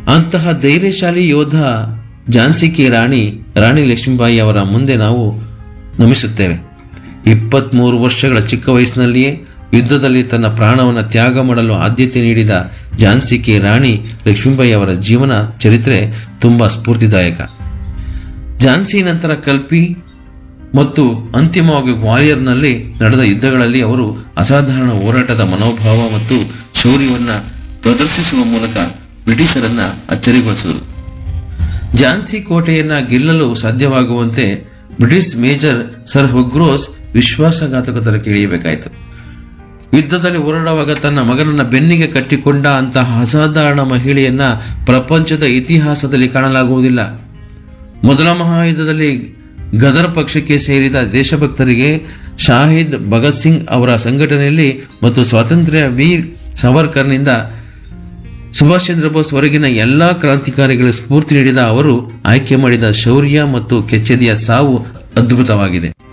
ಅಂತಹ ಧೈರ್ಯಶಾಲಿ ಯೋಧ ಝಾನ್ಸಿ ಕಿ ರಾಣಿ ರಾಣಿ ಲಕ್ಷ್ಮೀಬಾಯಿ ಅವರ ಮುಂದೆ ನಾವು ನಮಿಸುತ್ತೇವೆ ಇಪ್ಪತ್ಮೂರು ವರ್ಷಗಳ ಚಿಕ್ಕ ವಯಸ್ಸಿನಲ್ಲಿಯೇ ಯುದ್ಧದಲ್ಲಿ ತನ್ನ ಪ್ರಾಣವನ್ನು ತ್ಯಾಗ ಮಾಡಲು ಆದ್ಯತೆ ನೀಡಿದ ಝಾನ್ಸಿ ಕಿ ರಾಣಿ ಲಕ್ಷ್ಮೀಬಾಯಿ ಅವರ ಜೀವನ ಚರಿತ್ರೆ ತುಂಬಾ ಸ್ಫೂರ್ತಿದಾಯಕ ಝಾನ್ಸಿ ನಂತರ ಕಲ್ಪಿ ಮತ್ತು ಅಂತಿಮವಾಗಿ ಗ್ವಾಲಿಯರ್ನಲ್ಲಿ ನಡೆದ ಯುದ್ಧಗಳಲ್ಲಿ ಅವರು ಅಸಾಧಾರಣ ಹೋರಾಟದ ಮನೋಭಾವ ಮತ್ತು ಶೌರ್ಯವನ್ನ ಪ್ರದರ್ಶಿಸುವ ಮೂಲಕ ಬ್ರಿಟಿಷರನ್ನ ಅಚ್ಚರಿಗೊಳಿಸಿದರು ಝಾನ್ಸಿ ಕೋಟೆಯನ್ನ ಗೆಲ್ಲಲು ಸಾಧ್ಯವಾಗುವಂತೆ ಬ್ರಿಟಿಷ್ ಮೇಜರ್ ಸರ್ ಹೊಗ್ರೋಸ್ ವಿಶ್ವಾಸಘಾತಕತರಕ್ಕೆ ಇಳಿಯಬೇಕಾಯಿತು ಯುದ್ಧದಲ್ಲಿ ಹೋರಾಡುವಾಗ ತನ್ನ ಮಗನನ್ನ ಬೆನ್ನಿಗೆ ಕಟ್ಟಿಕೊಂಡ ಅಂತಹ ಅಸಾಧಾರಣ ಮಹಿಳೆಯನ್ನ ಪ್ರಪಂಚದ ಇತಿಹಾಸದಲ್ಲಿ ಕಾಣಲಾಗುವುದಿಲ್ಲ ಮೊದಲ ಮಹಾಯುದ್ಧದಲ್ಲಿ ಗದರ್ ಪಕ್ಷಕ್ಕೆ ಸೇರಿದ ದೇಶಭಕ್ತರಿಗೆ ಶಾಹಿದ್ ಭಗತ್ ಸಿಂಗ್ ಅವರ ಸಂಘಟನೆಯಲ್ಲಿ ಮತ್ತು ಸ್ವಾತಂತ್ರ್ಯ ವೀರ್ ಸವರ್ಕರ್ನಿಂದ ಸುಭಾಷ್ ಚಂದ್ರ ಬೋಸ್ ವರೆಗಿನ ಎಲ್ಲಾ ಕ್ರಾಂತಿಕಾರಿಗಳಿಗೆ ಸ್ಫೂರ್ತಿ ನೀಡಿದ ಅವರು ಆಯ್ಕೆ ಮಾಡಿದ ಶೌರ್ಯ ಮತ್ತು ಕೆಚ್ಚೆದೆಯ ಸಾವು ಅದ್ಭುತವಾಗಿದೆ